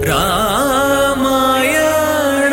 ರಾಮಾಯಣ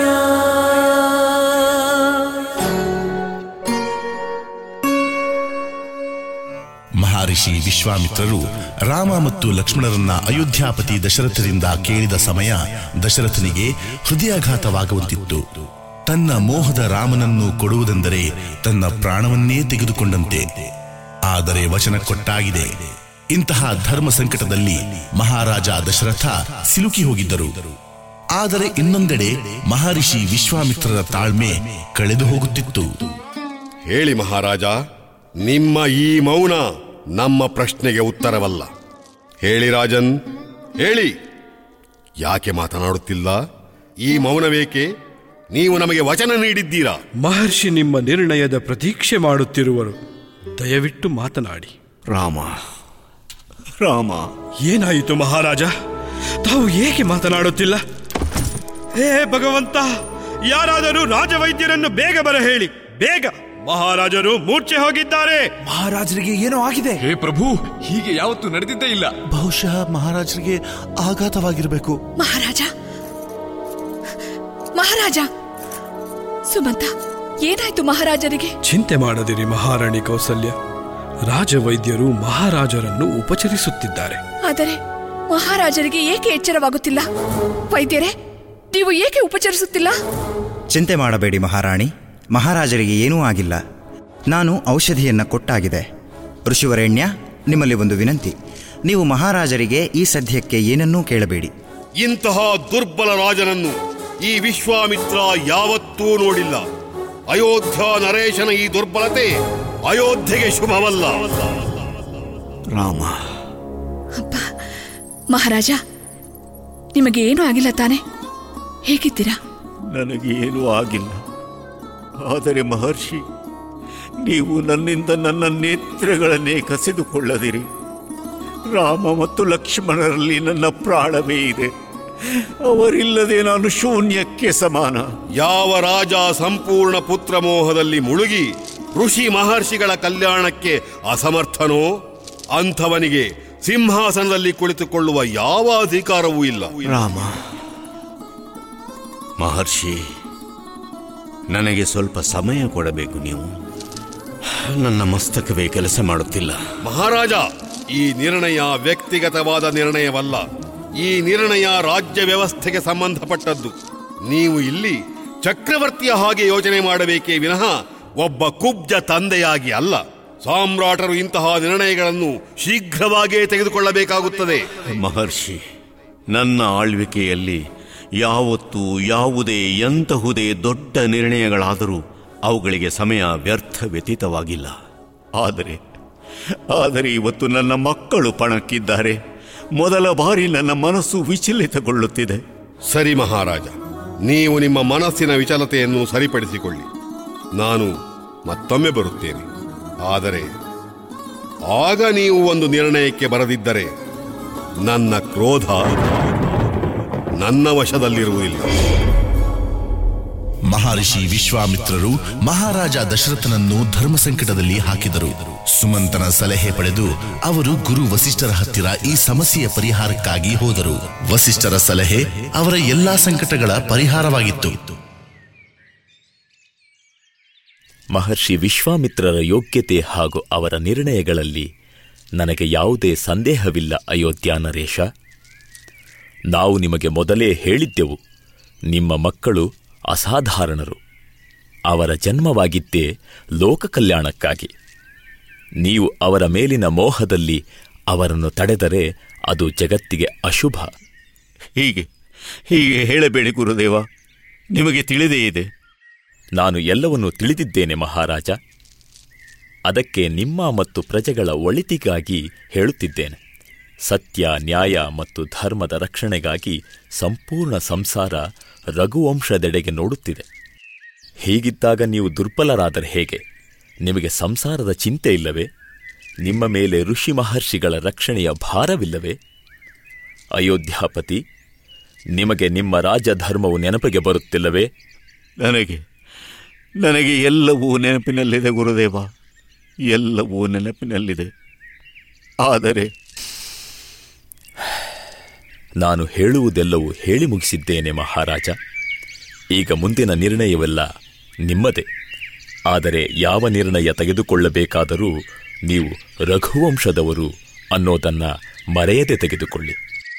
ಮಹರ್ಷಿ ವಿಶ್ವಾಮಿತ್ರರು ರಾಮ ಮತ್ತು ಲಕ್ಷ್ಮಣರನ್ನ ಅಯೋಧ್ಯಾಪತಿ ದಶರಥರಿಂದ ಕೇಳಿದ ಸಮಯ ದಶರಥನಿಗೆ ಹೃದಯಾಘಾತವಾಗುವಂತಿತ್ತು ತನ್ನ ಮೋಹದ ರಾಮನನ್ನು ಕೊಡುವುದೆಂದರೆ ತನ್ನ ಪ್ರಾಣವನ್ನೇ ತೆಗೆದುಕೊಂಡಂತೆ ಆದರೆ ವಚನ ಕೊಟ್ಟಾಗಿದೆ ಇಂತಹ ಧರ್ಮ ಸಂಕಟದಲ್ಲಿ ಮಹಾರಾಜ ದಶರಥ ಸಿಲುಕಿ ಹೋಗಿದ್ದರು ಆದರೆ ಇನ್ನೊಂದೆಡೆ ಮಹರ್ಷಿ ವಿಶ್ವಾಮಿತ್ರರ ತಾಳ್ಮೆ ಕಳೆದು ಹೋಗುತ್ತಿತ್ತು ಹೇಳಿ ಮಹಾರಾಜ ನಿಮ್ಮ ಈ ಮೌನ ನಮ್ಮ ಪ್ರಶ್ನೆಗೆ ಉತ್ತರವಲ್ಲ ಹೇಳಿ ರಾಜನ್ ಹೇಳಿ ಯಾಕೆ ಮಾತನಾಡುತ್ತಿಲ್ಲ ಈ ಮೌನವೇಕೆ ನೀವು ನಮಗೆ ವಚನ ನೀಡಿದ್ದೀರಾ ಮಹರ್ಷಿ ನಿಮ್ಮ ನಿರ್ಣಯದ ಪ್ರತೀಕ್ಷೆ ಮಾಡುತ್ತಿರುವರು ದಯವಿಟ್ಟು ಮಾತನಾಡಿ ರಾಮ ರಾಮ ಏನಾಯಿತು ಮಹಾರಾಜ ತಾವು ಏಕೆ ಮಾತನಾಡುತ್ತಿಲ್ಲ ಹೇ ಭಗವಂತ ಯಾರಾದರೂ ರಾಜವೈದ್ಯರನ್ನು ಬೇಗ ಬರ ಹೇಳಿ ಬೇಗ ಮಹಾರಾಜರು ಮೂರ್ಛೆ ಹೋಗಿದ್ದಾರೆ ಮಹಾರಾಜರಿಗೆ ಏನೋ ಆಗಿದೆ ಹೇ ಪ್ರಭು ಹೀಗೆ ಯಾವತ್ತೂ ನಡೆದಿದ್ದೇ ಇಲ್ಲ ಬಹುಶಃ ಮಹಾರಾಜರಿಗೆ ಆಘಾತವಾಗಿರಬೇಕು ಮಹಾರಾಜ ಮಹಾರಾಜ ಸುಮಂತ ಏನಾಯ್ತು ಮಹಾರಾಜರಿಗೆ ಚಿಂತೆ ಮಾಡದಿರಿ ಮಹಾರಾಣಿ ಕೌಸಲ್ಯ ರಾಜವೈದ್ಯರು ಮಹಾರಾಜರನ್ನು ಉಪಚರಿಸುತ್ತಿದ್ದಾರೆ ಆದರೆ ಮಹಾರಾಜರಿಗೆ ಏಕೆ ಎಚ್ಚರವಾಗುತ್ತಿಲ್ಲ ವೈದ್ಯರೇ ನೀವು ಏಕೆ ಉಪಚರಿಸುತ್ತಿಲ್ಲ ಚಿಂತೆ ಮಾಡಬೇಡಿ ಮಹಾರಾಣಿ ಮಹಾರಾಜರಿಗೆ ಏನೂ ಆಗಿಲ್ಲ ನಾನು ಔಷಧಿಯನ್ನ ಕೊಟ್ಟಾಗಿದೆ ಋಷಿವರೇಣ್ಯ ನಿಮ್ಮಲ್ಲಿ ಒಂದು ವಿನಂತಿ ನೀವು ಮಹಾರಾಜರಿಗೆ ಈ ಸದ್ಯಕ್ಕೆ ಏನನ್ನೂ ಕೇಳಬೇಡಿ ಇಂತಹ ದುರ್ಬಲ ರಾಜನನ್ನು ಈ ವಿಶ್ವಾಮಿತ್ರ ಯಾವತ್ತೂ ನೋಡಿಲ್ಲ ಅಯೋಧ್ಯ ನರೇಶನ ಈ ದುರ್ಬಲತೆ ಅಯೋಧ್ಯೆಗೆ ಶುಭವಲ್ಲ ರಾಮ ಮಹಾರಾಜ ನಿಮಗೆ ಏನೂ ಆಗಿಲ್ಲ ತಾನೆ ಹೇಗಿದ್ದೀರಾ ನನಗೇನೂ ಆಗಿಲ್ಲ ಆದರೆ ಮಹರ್ಷಿ ನೀವು ನನ್ನಿಂದ ನನ್ನ ನೇತ್ರಗಳನ್ನೇ ಕಸಿದುಕೊಳ್ಳದಿರಿ ರಾಮ ಮತ್ತು ಲಕ್ಷ್ಮಣರಲ್ಲಿ ನನ್ನ ಪ್ರಾಣವೇ ಇದೆ ಅವರಿಲ್ಲದೆ ನಾನು ಶೂನ್ಯಕ್ಕೆ ಸಮಾನ ಯಾವ ರಾಜ ಸಂಪೂರ್ಣ ಪುತ್ರ ಮೋಹದಲ್ಲಿ ಮುಳುಗಿ ಋಷಿ ಮಹರ್ಷಿಗಳ ಕಲ್ಯಾಣಕ್ಕೆ ಅಸಮರ್ಥನೋ ಅಂಥವನಿಗೆ ಸಿಂಹಾಸನದಲ್ಲಿ ಕುಳಿತುಕೊಳ್ಳುವ ಯಾವ ಅಧಿಕಾರವೂ ಇಲ್ಲ ರಾಮ ಮಹರ್ಷಿ ನನಗೆ ಸ್ವಲ್ಪ ಸಮಯ ಕೊಡಬೇಕು ನೀವು ನನ್ನ ಮಸ್ತಕವೇ ಕೆಲಸ ಮಾಡುತ್ತಿಲ್ಲ ಮಹಾರಾಜ ಈ ನಿರ್ಣಯ ವ್ಯಕ್ತಿಗತವಾದ ನಿರ್ಣಯವಲ್ಲ ಈ ನಿರ್ಣಯ ರಾಜ್ಯ ವ್ಯವಸ್ಥೆಗೆ ಸಂಬಂಧಪಟ್ಟದ್ದು ನೀವು ಇಲ್ಲಿ ಚಕ್ರವರ್ತಿಯ ಹಾಗೆ ಯೋಚನೆ ಮಾಡಬೇಕೇ ವಿನಃ ಒಬ್ಬ ಕುಬ್ಜ ತಂದೆಯಾಗಿ ಅಲ್ಲ ಸಾಮ್ರಾಟರು ಇಂತಹ ನಿರ್ಣಯಗಳನ್ನು ಶೀಘ್ರವಾಗಿಯೇ ತೆಗೆದುಕೊಳ್ಳಬೇಕಾಗುತ್ತದೆ ಮಹರ್ಷಿ ನನ್ನ ಆಳ್ವಿಕೆಯಲ್ಲಿ ಯಾವತ್ತೂ ಯಾವುದೇ ಎಂತಹುದೇ ದೊಡ್ಡ ನಿರ್ಣಯಗಳಾದರೂ ಅವುಗಳಿಗೆ ಸಮಯ ವ್ಯರ್ಥ ವ್ಯತೀತವಾಗಿಲ್ಲ ಆದರೆ ಆದರೆ ಇವತ್ತು ನನ್ನ ಮಕ್ಕಳು ಪಣಕ್ಕಿದ್ದಾರೆ ಮೊದಲ ಬಾರಿ ನನ್ನ ಮನಸ್ಸು ವಿಚಲಿತಗೊಳ್ಳುತ್ತಿದೆ ಸರಿ ಮಹಾರಾಜ ನೀವು ನಿಮ್ಮ ಮನಸ್ಸಿನ ವಿಚಲತೆಯನ್ನು ಸರಿಪಡಿಸಿಕೊಳ್ಳಿ ನಾನು ಮತ್ತೊಮ್ಮೆ ಬರುತ್ತೇನೆ ಆದರೆ ಆಗ ನೀವು ಒಂದು ನಿರ್ಣಯಕ್ಕೆ ಬರದಿದ್ದರೆ ನನ್ನ ಕ್ರೋಧ ನನ್ನ ವಶದಲ್ಲಿರುವುದಿಲ್ಲ ಮಹರ್ಷಿ ವಿಶ್ವಾಮಿತ್ರರು ಮಹಾರಾಜ ದಶರಥನನ್ನು ಧರ್ಮ ಸಂಕಟದಲ್ಲಿ ಹಾಕಿದರು ಸುಮಂತನ ಸಲಹೆ ಪಡೆದು ಅವರು ಗುರು ವಸಿಷ್ಠರ ಹತ್ತಿರ ಈ ಸಮಸ್ಯೆಯ ಪರಿಹಾರಕ್ಕಾಗಿ ಹೋದರು ವಸಿಷ್ಠರ ಸಲಹೆ ಅವರ ಎಲ್ಲಾ ಸಂಕಟಗಳ ಪರಿಹಾರವಾಗಿತ್ತು ಮಹರ್ಷಿ ವಿಶ್ವಾಮಿತ್ರರ ಯೋಗ್ಯತೆ ಹಾಗೂ ಅವರ ನಿರ್ಣಯಗಳಲ್ಲಿ ನನಗೆ ಯಾವುದೇ ಸಂದೇಹವಿಲ್ಲ ಅಯೋಧ್ಯ ನರೇಶ ನಾವು ನಿಮಗೆ ಮೊದಲೇ ಹೇಳಿದ್ದೆವು ನಿಮ್ಮ ಮಕ್ಕಳು ಅಸಾಧಾರಣರು ಅವರ ಜನ್ಮವಾಗಿದ್ದೇ ಲೋಕ ಕಲ್ಯಾಣಕ್ಕಾಗಿ ನೀವು ಅವರ ಮೇಲಿನ ಮೋಹದಲ್ಲಿ ಅವರನ್ನು ತಡೆದರೆ ಅದು ಜಗತ್ತಿಗೆ ಅಶುಭ ಹೀಗೆ ಹೀಗೆ ಹೇಳಬೇಡಿ ಗುರುದೇವ ನಿಮಗೆ ತಿಳಿದೇ ಇದೆ ನಾನು ಎಲ್ಲವನ್ನೂ ತಿಳಿದಿದ್ದೇನೆ ಮಹಾರಾಜ ಅದಕ್ಕೆ ನಿಮ್ಮ ಮತ್ತು ಪ್ರಜೆಗಳ ಒಳಿತಿಗಾಗಿ ಹೇಳುತ್ತಿದ್ದೇನೆ ಸತ್ಯ ನ್ಯಾಯ ಮತ್ತು ಧರ್ಮದ ರಕ್ಷಣೆಗಾಗಿ ಸಂಪೂರ್ಣ ಸಂಸಾರ ರಘುವಂಶದೆಡೆಗೆ ನೋಡುತ್ತಿದೆ ಹೀಗಿದ್ದಾಗ ನೀವು ದುರ್ಬಲರಾದರೆ ಹೇಗೆ ನಿಮಗೆ ಸಂಸಾರದ ಚಿಂತೆ ಇಲ್ಲವೇ ನಿಮ್ಮ ಮೇಲೆ ಋಷಿ ಮಹರ್ಷಿಗಳ ರಕ್ಷಣೆಯ ಭಾರವಿಲ್ಲವೇ ಅಯೋಧ್ಯಾಪತಿ ನಿಮಗೆ ನಿಮ್ಮ ರಾಜಧರ್ಮವು ನೆನಪಿಗೆ ಬರುತ್ತಿಲ್ಲವೇ ನನಗೆ ನನಗೆ ಎಲ್ಲವೂ ನೆನಪಿನಲ್ಲಿದೆ ಗುರುದೇವ ಎಲ್ಲವೂ ನೆನಪಿನಲ್ಲಿದೆ ಆದರೆ ನಾನು ಹೇಳುವುದೆಲ್ಲವೂ ಹೇಳಿ ಮುಗಿಸಿದ್ದೇನೆ ಮಹಾರಾಜ ಈಗ ಮುಂದಿನ ನಿರ್ಣಯವೆಲ್ಲ ನಿಮ್ಮದೇ ಆದರೆ ಯಾವ ನಿರ್ಣಯ ತೆಗೆದುಕೊಳ್ಳಬೇಕಾದರೂ ನೀವು ರಘುವಂಶದವರು ಅನ್ನೋದನ್ನ ಮರೆಯದೆ ತೆಗೆದುಕೊಳ್ಳಿ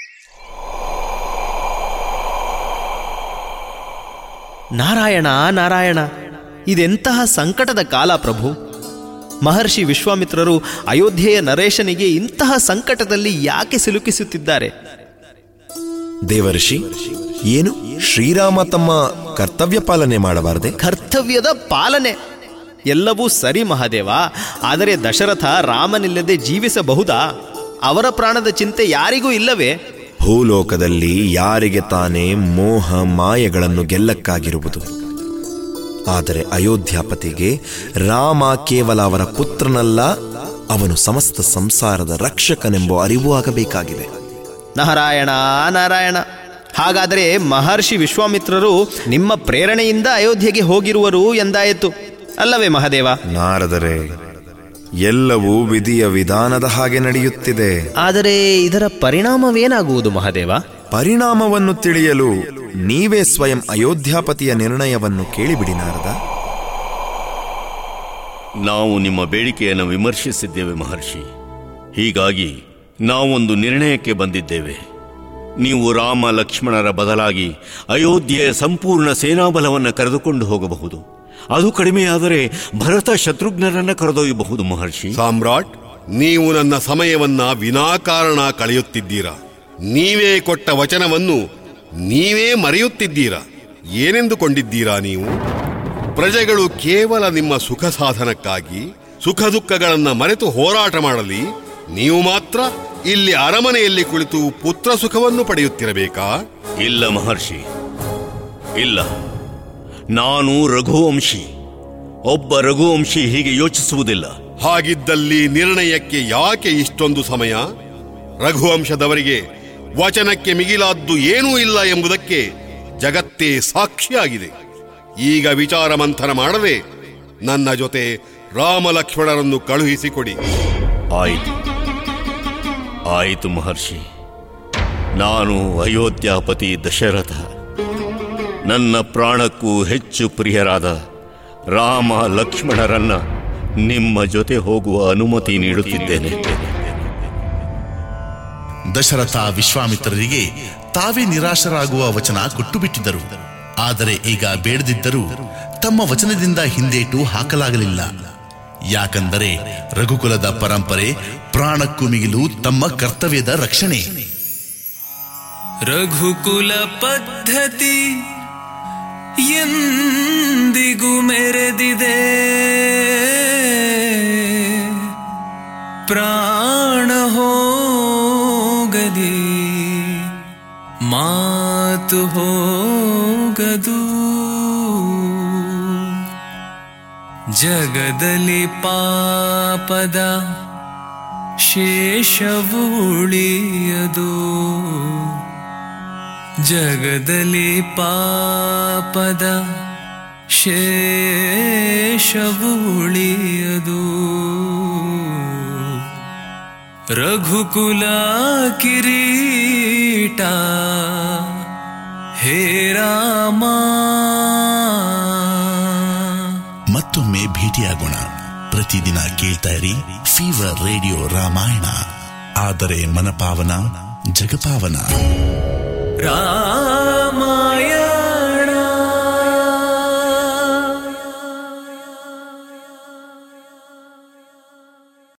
ನಾರಾಯಣ ನಾರಾಯಣ ಇದೆಂತಹ ಸಂಕಟದ ಕಾಲ ಪ್ರಭು ಮಹರ್ಷಿ ವಿಶ್ವಾಮಿತ್ರರು ಅಯೋಧ್ಯೆಯ ನರೇಶನಿಗೆ ಇಂತಹ ಸಂಕಟದಲ್ಲಿ ಯಾಕೆ ಸಿಲುಕಿಸುತ್ತಿದ್ದಾರೆ ದೇವರ್ಷಿ ಏನು ಶ್ರೀರಾಮ ತಮ್ಮ ಕರ್ತವ್ಯ ಪಾಲನೆ ಮಾಡಬಾರದೆ ಕರ್ತವ್ಯದ ಪಾಲನೆ ಎಲ್ಲವೂ ಸರಿ ಮಹಾದೇವ ಆದರೆ ದಶರಥ ರಾಮನಿಲ್ಲದೆ ಜೀವಿಸಬಹುದಾ ಅವರ ಪ್ರಾಣದ ಚಿಂತೆ ಯಾರಿಗೂ ಇಲ್ಲವೇ ಭೂಲೋಕದಲ್ಲಿ ಯಾರಿಗೆ ತಾನೇ ಮೋಹ ಮಾಯೆಗಳನ್ನು ಗೆಲ್ಲಕ್ಕಾಗಿರುವುದು ಆದರೆ ಅಯೋಧ್ಯಾಪತಿಗೆ ರಾಮ ಕೇವಲ ಅವರ ಪುತ್ರನಲ್ಲ ಅವನು ಸಮಸ್ತ ಸಂಸಾರದ ರಕ್ಷಕನೆಂಬ ಅರಿವು ಆಗಬೇಕಾಗಿದೆ ನಾರಾಯಣ ನಾರಾಯಣ ಹಾಗಾದರೆ ಮಹರ್ಷಿ ವಿಶ್ವಾಮಿತ್ರರು ನಿಮ್ಮ ಪ್ರೇರಣೆಯಿಂದ ಅಯೋಧ್ಯೆಗೆ ಹೋಗಿರುವರು ಎಂದಾಯಿತು ಅಲ್ಲವೇ ಮಹಾದೇವ ನಾರದರೆ ಎಲ್ಲವೂ ವಿಧಿಯ ವಿಧಾನದ ಹಾಗೆ ನಡೆಯುತ್ತಿದೆ ಆದರೆ ಇದರ ಪರಿಣಾಮವೇನಾಗುವುದು ಮಹಾದೇವ ಪರಿಣಾಮವನ್ನು ತಿಳಿಯಲು ನೀವೇ ಸ್ವಯಂ ಅಯೋಧ್ಯಾಪತಿಯ ನಿರ್ಣಯವನ್ನು ಕೇಳಿಬಿಡಿ ನಾರದ ನಾವು ನಿಮ್ಮ ಬೇಡಿಕೆಯನ್ನು ವಿಮರ್ಶಿಸಿದ್ದೇವೆ ಮಹರ್ಷಿ ಹೀಗಾಗಿ ನಾವೊಂದು ನಿರ್ಣಯಕ್ಕೆ ಬಂದಿದ್ದೇವೆ ನೀವು ರಾಮ ಲಕ್ಷ್ಮಣರ ಬದಲಾಗಿ ಅಯೋಧ್ಯೆಯ ಸಂಪೂರ್ಣ ಸೇನಾಬಲವನ್ನು ಕರೆದುಕೊಂಡು ಹೋಗಬಹುದು ಅದು ಕಡಿಮೆಯಾದರೆ ಭರತ ಶತ್ರುಘ್ನರನ್ನ ಕರೆದೊಯ್ಯಬಹುದು ಮಹರ್ಷಿ ಸಾಮ್ರಾಟ್ ನೀವು ನನ್ನ ಸಮಯವನ್ನ ವಿನಾಕಾರಣ ಕಳೆಯುತ್ತಿದ್ದೀರಾ ನೀವೇ ಕೊಟ್ಟ ವಚನವನ್ನು ನೀವೇ ಮರೆಯುತ್ತಿದ್ದೀರಾ ಏನೆಂದುಕೊಂಡಿದ್ದೀರಾ ನೀವು ಪ್ರಜೆಗಳು ಕೇವಲ ನಿಮ್ಮ ಸುಖ ಸಾಧನಕ್ಕಾಗಿ ಸುಖ ದುಃಖಗಳನ್ನ ಮರೆತು ಹೋರಾಟ ಮಾಡಲಿ ನೀವು ಮಾತ್ರ ಇಲ್ಲಿ ಅರಮನೆಯಲ್ಲಿ ಕುಳಿತು ಪುತ್ರ ಸುಖವನ್ನು ಪಡೆಯುತ್ತಿರಬೇಕಾ ಇಲ್ಲ ಮಹರ್ಷಿ ಇಲ್ಲ ನಾನು ರಘುವಂಶಿ ಒಬ್ಬ ರಘುವಂಶಿ ಹೀಗೆ ಯೋಚಿಸುವುದಿಲ್ಲ ಹಾಗಿದ್ದಲ್ಲಿ ನಿರ್ಣಯಕ್ಕೆ ಯಾಕೆ ಇಷ್ಟೊಂದು ಸಮಯ ರಘುವಂಶದವರಿಗೆ ವಚನಕ್ಕೆ ಮಿಗಿಲಾದ್ದು ಏನೂ ಇಲ್ಲ ಎಂಬುದಕ್ಕೆ ಜಗತ್ತೇ ಸಾಕ್ಷಿಯಾಗಿದೆ ಈಗ ವಿಚಾರ ಮಂಥನ ಮಾಡದೆ ನನ್ನ ಜೊತೆ ರಾಮ ಲಕ್ಷ್ಮಣರನ್ನು ಕಳುಹಿಸಿಕೊಡಿ ಆಯಿತು ಆಯಿತು ಮಹರ್ಷಿ ನಾನು ಅಯೋಧ್ಯಾಪತಿ ದಶರಥ ನನ್ನ ಪ್ರಾಣಕ್ಕೂ ಹೆಚ್ಚು ಪ್ರಿಯರಾದ ರಾಮ ಲಕ್ಷ್ಮಣರನ್ನ ನಿಮ್ಮ ಜೊತೆ ಹೋಗುವ ಅನುಮತಿ ನೀಡುತ್ತಿದ್ದೇನೆ ದಶರಥ ವಿಶ್ವಾಮಿತ್ರರಿಗೆ ತಾವೇ ನಿರಾಶರಾಗುವ ವಚನ ಕೊಟ್ಟು ಬಿಟ್ಟಿದ್ದರು ಆದರೆ ಈಗ ಬೇಡದಿದ್ದರೂ ತಮ್ಮ ವಚನದಿಂದ ಹಿಂದೇಟು ಹಾಕಲಾಗಲಿಲ್ಲ ಯಾಕಂದರೆ ರಘುಕುಲದ ಪರಂಪರೆ ಪ್ರಾಣಕ್ಕೂ ಮಿಗಿಲು ತಮ್ಮ ಕರ್ತವ್ಯದ ರಕ್ಷಣೆ ರಘುಕುಲ ಪದ್ಧತಿ ಎಂದಿಗೂ ಮೆರೆದಿದೆ ಪ್ರಾಣ ಹೋಗಲಿ ಮಾತು ಹೋಗದು ಜಗದಲ್ಲಿ ಪಾಪದ ಶೇಷವು ಉಳಿಯದು ಜಗದಲ್ಲಿ ಪಾಪದ ಶೇಷವು ಉಳಿಯದು ರಘುಕುಲ ಕಿರೀಟ ಹೇ ರಾಮ ಮತ್ತೊಮ್ಮೆ ಭೇಟಿಯಾಗೋಣ ಪ್ರತಿದಿನ ಕೇಳ್ತಾ ಇರಿ ಫೀವರ್ ರೇಡಿಯೋ ರಾಮಾಯಣ ಆದರೆ ಮನಪಾವನ ಜಗಪಾವನ